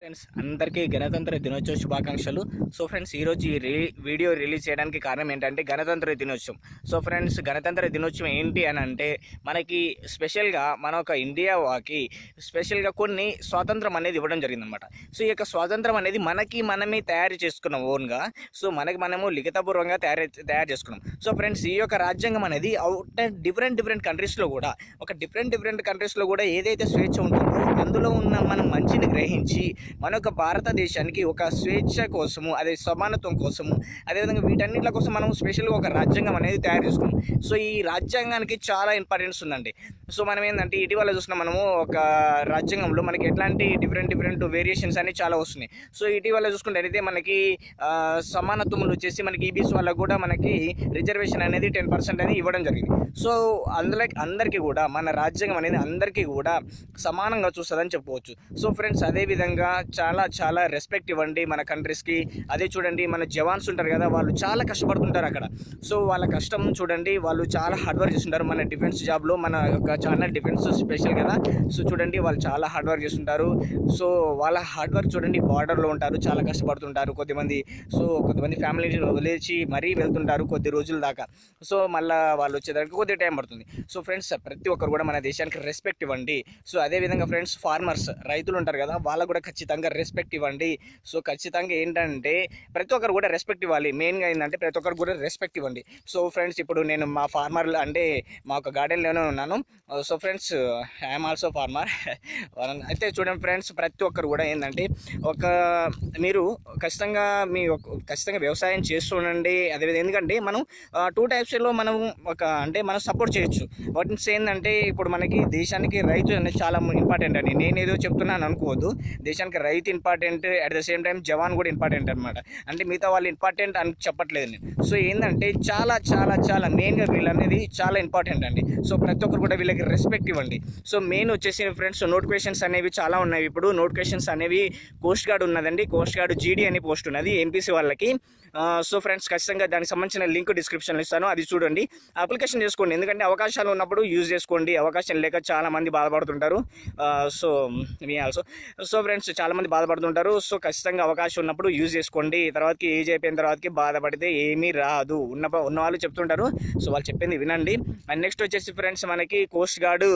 friends అందరికీ గణతంత్ర దినోత్సవ శుభాకాంక్షలు సో ఫ్రెండ్స్ ఈరోజు ఈ రీ వీడియో రిలీజ్ చేయడానికి కారణం ఏంటంటే గణతంత్ర దినోత్సవం సో ఫ్రెండ్స్ గణతంత్ర దినోత్సవం ఏంటి అని అంటే మనకి స్పెషల్గా మన ఒక ఇండియాకి స్పెషల్గా కొన్ని స్వాతంత్రం అనేది ఇవ్వడం జరిగిందనమాట సో ఈ యొక్క స్వాతంత్రం అనేది మనకి మనమే తయారు చేసుకున్నాం ఓన్గా సో మనకి మనము లిఖితపూర్వంగా తయారు తయారు చేసుకున్నాం సో ఫ్రెండ్స్ ఈ యొక్క రాజ్యాంగం అనేది అవుట్ డిఫరెంట్ డిఫరెంట్ కంట్రీస్లో కూడా ఒక డిఫరెంట్ డిఫరెంట్ కంట్రీస్లో కూడా ఏదైతే స్వేచ్ఛ ఉంటుందో అందులో ఉన్న మనం మంచిని గ్రహించి మన యొక్క భారతదేశానికి ఒక స్వేచ్ఛ కోసము అదే సమానత్వం కోసము అదేవిధంగా వీటన్నిటి కోసం మనం స్పెషల్గా ఒక రాజ్యాంగం అనేది తయారు చేసుకున్నాం సో ఈ రాజ్యాంగానికి చాలా ఇంపార్టెన్స్ ఉందండి సో మనం ఏంటంటే ఇటీవల చూసిన మనము ఒక రాజ్యాంగంలో మనకి ఎట్లాంటి డిఫరెంట్ డిఫరెంట్ వేరియేషన్స్ అనేవి చాలా వస్తున్నాయి సో ఇటీవల చూసుకుంటే మనకి ఆ, సమానత్వములు వచ్చేసి మనకి ఈబీసీ వాళ్ళకు కూడా మనకి రిజర్వేషన్ అనేది టెన్ పర్సెంట్ అనేది ఇవ్వడం జరిగింది సో అందులో అందరికీ కూడా మన రాజ్యాంగం అనేది అందరికీ కూడా సమానంగా చూస్తుందని చెప్పవచ్చు సో ఫ్రెండ్స్ అదే విధంగా చాలా చాలా రెస్పెక్ట్ ఇవ్వండి మన కంట్రీస్కి అదే చూడండి మన జవాన్స్ ఉంటారు కదా వాళ్ళు చాలా కష్టపడుతుంటారు అక్కడ సో వాళ్ళ కష్టం చూడండి వాళ్ళు చాలా హార్డ్ వర్క్ చేస్తుంటారు మన డిఫెన్స్ జాబ్లో మన యొక్క ఛానల్ డిఫెన్స్ స్పెషల్ కదా సో చూడండి వాళ్ళు చాలా హార్డ్ వర్క్ చేస్తుంటారు సో వాళ్ళ హార్డ్ వర్క్ చూడండి బార్డర్లో ఉంటారు చాలా కష్టపడుతుంటారు కొద్దిమంది సో కొంతమంది ఫ్యామిలీ వదిలేసి మరీ వెళ్తుంటారు కొద్ది రోజుల దాకా సో మళ్ళీ వాళ్ళు వచ్చేదానికి కొద్ది టైం పడుతుంది సో ఫ్రెండ్స్ ప్రతి ఒక్కరు కూడా మన దేశానికి రెస్పెక్ట్ ఇవ్వండి సో అదేవిధంగా ఫ్రెండ్స్ ఫార్మర్స్ రైతులు ఉంటారు కదా వాళ్ళకు కూడా ఖచ్చితంగా రెస్పెక్ట్ ఇవ్వండి సో ఖచ్చితంగా ఏంటంటే ప్రతి ఒక్కరు కూడా రెస్పెక్ట్ ఇవ్వాలి మెయిన్గా ఏంటంటే ప్రతి ఒక్కరు కూడా రెస్పెక్ట్ ఇవ్వండి సో ఫ్రెండ్స్ ఇప్పుడు నేను మా ఫార్మర్ అంటే మా ఒక గార్డెన్లోనే ఉన్నాను so friends I'm also farmer అయితే చూడండి ఫ్రెండ్స్ ప్రతి ఒక్కరు కూడా ఏంటంటే ఒక మీరు ఖచ్చితంగా మీ ఒక- ఖచ్చితంగా వ్యవసాయం చేస్తుండండి అదేవిధంగా ఎందుకంటే మనం టూ టైప్స్లో మనం ఒక అంటే మనం సపోర్ట్ చేయొచ్చు వాటిని ఏంటంటే ఇప్పుడు మనకి దేశానికి రైతు అనేది చాలా ఇంపార్టెంట్ అండి నేను ఏదో చెప్తున్నాను అనుకోవద్దు దేశానికి రైతు important at the same time jawan కూడా ఇంపార్టెంట్ అనమాట అంటే మిగతా వాళ్ళు ఇంపార్టెంట్ అని చెప్పట్లేదు నేను సో ఏంటంటే చాలా చాలా చాలా మెయిన్గా వీళ్ళు అనేది చాలా ఇంపార్టెంట్ అండి సో ప్రతి ఒక్కరు కూడా వీళ్ళకి రెస్పెక్ట్ ఇవ్వండి సో మెయిన్ వచ్చేసి ఫ్రెండ్స్ నోటిఫికేషన్స్ అనేవి చాలా ఉన్నాయి ఇప్పుడు నోటిఫికేషన్స్ అనేవి కోస్ట్ గార్డ్ ఉన్నదండి కోస్ట్ గార్డ్ జీడీ అనే పోస్ట్ ఉన్నది ఎంపీసీ వాళ్ళకి ఆ, సో ఫ్రెండ్స్ ఖచ్చితంగా దానికి సంబంధించిన లింక్ డిస్క్రిప్షన్లో ఇస్తాను అది చూడండి అప్లికేషన్ చేసుకోండి ఎందుకంటే అవకాశాలు ఉన్నప్పుడు యూజ్ చేసుకోండి అవకాశం లేక చాలా మంది బాధపడుతుంటారు ఆ, సో మీ ఆల్సో సో ఫ్రెండ్స్ చాలా మంది బాధపడుతుంటారు సో ఖచ్చితంగా అవకాశం ఉన్నప్పుడు యూజ్ చేసుకోండి తర్వాతకి ఏజ్ అయిపోయిన తర్వాతకి బాధపడితే ఏమీ రాదు ఉన్న ఉన్న వాళ్ళు చెప్తుంటారు సో వాళ్ళు చెప్పింది వినండి అండ్ నెక్స్ట్ వచ్చేసి ఫ్రెండ్స్ మనకి కోస్ట్ గార్డు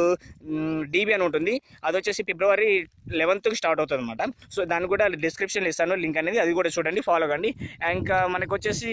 డీబీ అని ఉంటుంది అది వచ్చేసి ఫిబ్రవరి లెవెన్త్కి స్టార్ట్ అవుతుంది అనమాట సో దాన్ని కూడా డిస్క్రిప్షన్లో ఇస్తాను లింక్ అనేది అది కూడా చూడండి ఫాలో కండి ఇంకా మనకు వచ్చేసి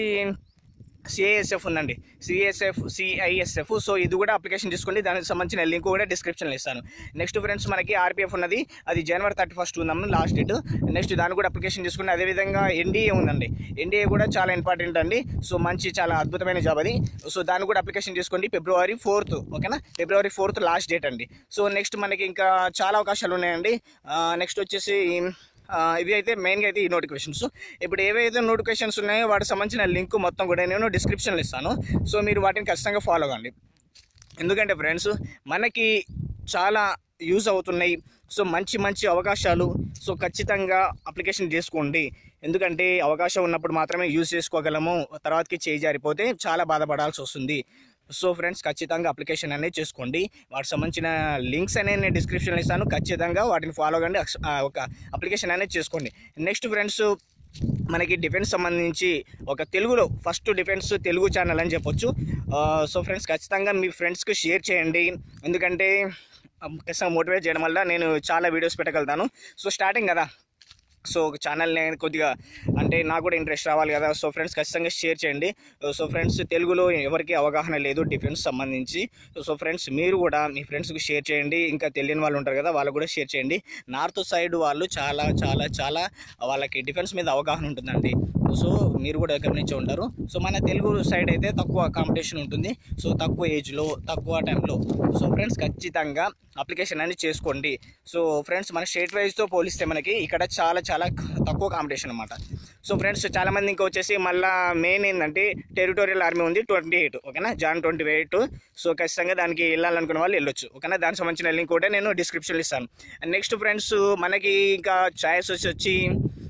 సిఐఎస్ఎఫ్ ఉందండి సిఎస్ఎఫ్ సిఐఎస్ఎఫ్ సో ఇది కూడా అప్లికేషన్ తీసుకోండి దానికి సంబంధించిన లింక్ కూడా డిస్క్రిప్షన్లో ఇస్తాను నెక్స్ట్ ఫ్రెండ్స్ మనకి ఆర్పిఎఫ్ ఉన్నది అది జనవరి థర్టీ ఫస్ట్ ఉందాము లాస్ట్ డేట్ నెక్స్ట్ దాన్ని కూడా అప్లికేషన్ తీసుకుని అదేవిధంగా ఎన్డీఏ ఉందండి ఎన్డీఏ కూడా చాలా ఇంపార్టెంట్ అండి సో మంచి చాలా అద్భుతమైన జాబ్ అది సో దాన్ని కూడా అప్లికేషన్ తీసుకోండి ఫిబ్రవరి ఫోర్త్ ఓకేనా ఫిబ్రవరి ఫోర్త్ లాస్ట్ డేట్ అండి సో నెక్స్ట్ మనకి ఇంకా చాలా అవకాశాలు ఉన్నాయండి నెక్స్ట్ వచ్చేసి ఆ, ఇవి అయితే మెయిన్గా అయితే ఈ నోటిఫికేషన్స్ ఇప్పుడు ఏవైతే నోటిఫికేషన్స్ ఉన్నాయో వాటికి సంబంధించిన లింక్ మొత్తం కూడా నేను డిస్క్రిప్షన్లో ఇస్తాను సో మీరు వాటిని ఖచ్చితంగా ఫాలో కండి ఎందుకంటే ఫ్రెండ్స్ మనకి చాలా యూజ్ అవుతున్నాయి సో మంచి మంచి అవకాశాలు సో ఖచ్చితంగా అప్లికేషన్ చేసుకోండి ఎందుకంటే అవకాశం ఉన్నప్పుడు మాత్రమే యూజ్ చేసుకోగలము తర్వాతకి చేయి జారిపోతే చాలా బాధపడాల్సి వస్తుంది సో ఫ్రెండ్స్ ఖచ్చితంగా అప్లికేషన్ అనేది చేసుకోండి వాటికి సంబంధించిన లింక్స్ అనేది నేను డిస్క్రిప్షన్లో ఇస్తాను ఖచ్చితంగా వాటిని ఫాలో కండి అక్ష- ఆ, ఒక అప్లికేషన్ అనేది చేసుకోండి నెక్స్ట్ ఫ్రెండ్స్ మనకి డిఫెన్స్ సంబంధించి ఒక తెలుగులో ఫస్ట్ డిఫెన్స్ తెలుగు ఛానల్ అని చెప్పొచ్చు ఆ, సో ఫ్రెండ్స్ ఖచ్చితంగా మీ ఫ్రెండ్స్కి షేర్ చేయండి ఎందుకంటే ఆ, ఖచ్చితంగా మోటివేట్ చేయడం వల్ల నేను చాలా వీడియోస్ పెట్టగలుగుతాను సో స్టార్టింగ్ కదా సో ఒక ఛానల్ నేను కొద్దిగా అంటే నాకు కూడా ఇంట్రెస్ట్ రావాలి కదా సో ఫ్రెండ్స్ ఖచ్చితంగా షేర్ చేయండి సో ఫ్రెండ్స్ తెలుగులో ఎవరికి అవగాహన లేదు డిఫెన్స్ సంబంధించి సో ఫ్రెండ్స్ మీరు కూడా మీ ఫ్రెండ్స్కి షేర్ చేయండి ఇంకా తెలియని వాళ్ళు ఉంటారు కదా వాళ్ళకు కూడా షేర్ చేయండి నార్త్ సైడ్ వాళ్ళు చాలా చాలా చాలా వాళ్ళకి డిఫెన్స్ మీద అవగాహన ఉంటుందండి సో మీరు కూడా గమనించి ఉంటారు సో మన తెలుగు సైడ్ అయితే తక్కువ కాంపిటీషన్ ఉంటుంది సో తక్కువ ఏజ్లో తక్కువ టైంలో సో ఫ్రెండ్స్ ఖచ్చితంగా అప్లికేషన్ అనేది చేసుకోండి సో ఫ్రెండ్స్ మన స్టేట్ వైజ్తో పోలిస్తే మనకి ఇక్కడ చాలా చాలా తక్కువ కాంపిటీషన్ అనమాట సో ఫ్రెండ్స్ చాలామంది ఇంకా వచ్చేసి మళ్ళీ మెయిన్ ఏంటంటే టెరిటోరియల్ ఆర్మీ ఉంది ట్వంటీ ఎయిట్ ఓకేనా జాన్ ట్వంటీ ఎయిట్ సో ఖచ్చితంగా దానికి వెళ్ళాలనుకున్న వాళ్ళు వెళ్ళొచ్చు ఓకేనా దానికి సంబంధించిన లింక్ కూడా నేను డిస్క్రిప్షన్లో ఇస్తాను నెక్స్ట్ ఫ్రెండ్స్ మనకి ఇంకా ఛాయిస్ వచ్చి వచ్చి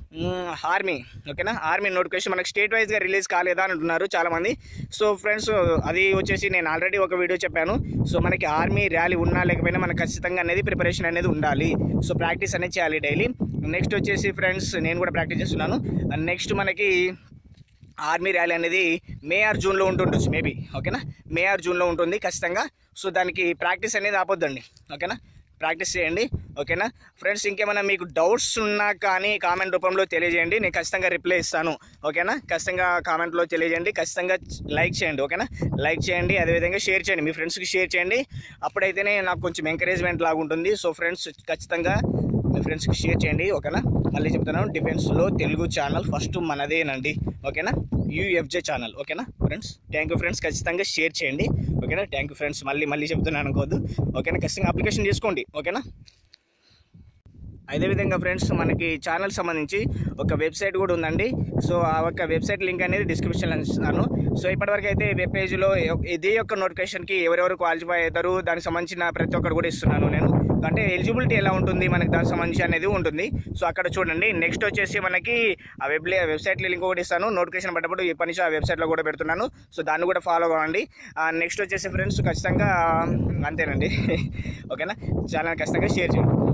ఆర్మీ ఓకేనా ఆర్మీ నోటిఫికేషన్ మనకి స్టేట్ వైజ్గా రిలీజ్ కాలేదా అని అంటున్నారు చాలామంది సో ఫ్రెండ్స్ అది వచ్చేసి నేను ఆల్రెడీ ఒక వీడియో చెప్పాను సో మనకి ఆర్మీ ర్యాలీ ఉన్నా లేకపోయినా మనకు ఖచ్చితంగా అనేది ప్రిపరేషన్ అనేది ఉండాలి సో ప్రాక్టీస్ అనేది చేయాలి డైలీ నెక్స్ట్ వచ్చేసి ఫ్రెండ్స్ నేను కూడా ప్రాక్టీస్ చేస్తున్నాను నెక్స్ట్ మనకి ఆర్మీ ర్యాలీ అనేది మే ఆర్ జూన్లో ఉంటుండొచ్చు మేబీ ఓకేనా మే ఆర్ జూన్లో ఉంటుంది ఖచ్చితంగా సో దానికి ప్రాక్టీస్ అనేది ఆపొద్దండి ఓకేనా ప్రాక్టీస్ చేయండి ఓకేనా ఫ్రెండ్స్ ఇంకేమైనా మీకు డౌట్స్ ఉన్నా కానీ కామెంట్ రూపంలో తెలియజేయండి నేను ఖచ్చితంగా రిప్లై ఇస్తాను ఓకేనా ఖచ్చితంగా కామెంట్లో తెలియజేయండి ఖచ్చితంగా లైక్ చేయండి ఓకేనా లైక్ చేయండి అదేవిధంగా షేర్ చేయండి మీ ఫ్రెండ్స్కి షేర్ చేయండి అప్పుడైతేనే నాకు కొంచెం ఎంకరేజ్మెంట్ లాగా ఉంటుంది సో ఫ్రెండ్స్ ఖచ్చితంగా మీ ఫ్రెండ్స్కి షేర్ చేయండి ఓకేనా మళ్ళీ చెప్తున్నాను డిఫెన్స్లో తెలుగు ఛానల్ ఫస్ట్ మనదేనండి ఓకేనా యూఎఫ్జే ఛానల్ ఓకేనా ఫ్రెండ్స్ థ్యాంక్ యూ ఫ్రెండ్స్ ఖచ్చితంగా షేర్ చేయండి ఓకేనా థ్యాంక్ యూ ఫ్రెండ్స్ మళ్ళీ మళ్ళీ చెప్తున్నాను అనుకోవద్దు ఓకేనా ఖచ్చితంగా అప్లికేషన్ చేసుకోండి ఓకేనా అదేవిధంగా ఫ్రెండ్స్ మనకి ఛానల్ సంబంధించి ఒక వెబ్సైట్ కూడా ఉందండి సో ఆ ఒక వెబ్సైట్ లింక్ అనేది డిస్క్రిప్షన్లో ఇస్తాను సో ఇప్పటివరకు అయితే వెబ్ పేజ్లో ఇదే యొక్క నోటిఫికేషన్కి ఎవరెవరు క్వాలిఫై అవుతారు దానికి సంబంధించిన ప్రతి ఒక్కరు కూడా ఇస్తున్నాను నేను అంటే ఎలిజిబిలిటీ ఎలా ఉంటుంది మనకి దానికి సంబంధించి అనేది ఉంటుంది సో అక్కడ చూడండి నెక్స్ట్ వచ్చేసి మనకి ఆ వెబ్ వెబ్సైట్ లింక్ కూడా ఇస్తాను నోటిఫికేషన్ పడ్డప్పుడు ఇప్పటి నుంచి ఆ వెబ్సైట్లో కూడా పెడుతున్నాను సో దాన్ని కూడా ఫాలో అవ్వండి నెక్స్ట్ వచ్చేసి ఫ్రెండ్స్ ఖచ్చితంగా అంతేనండి ఓకేనా ఛానల్ ఖచ్చితంగా షేర్ చేయండి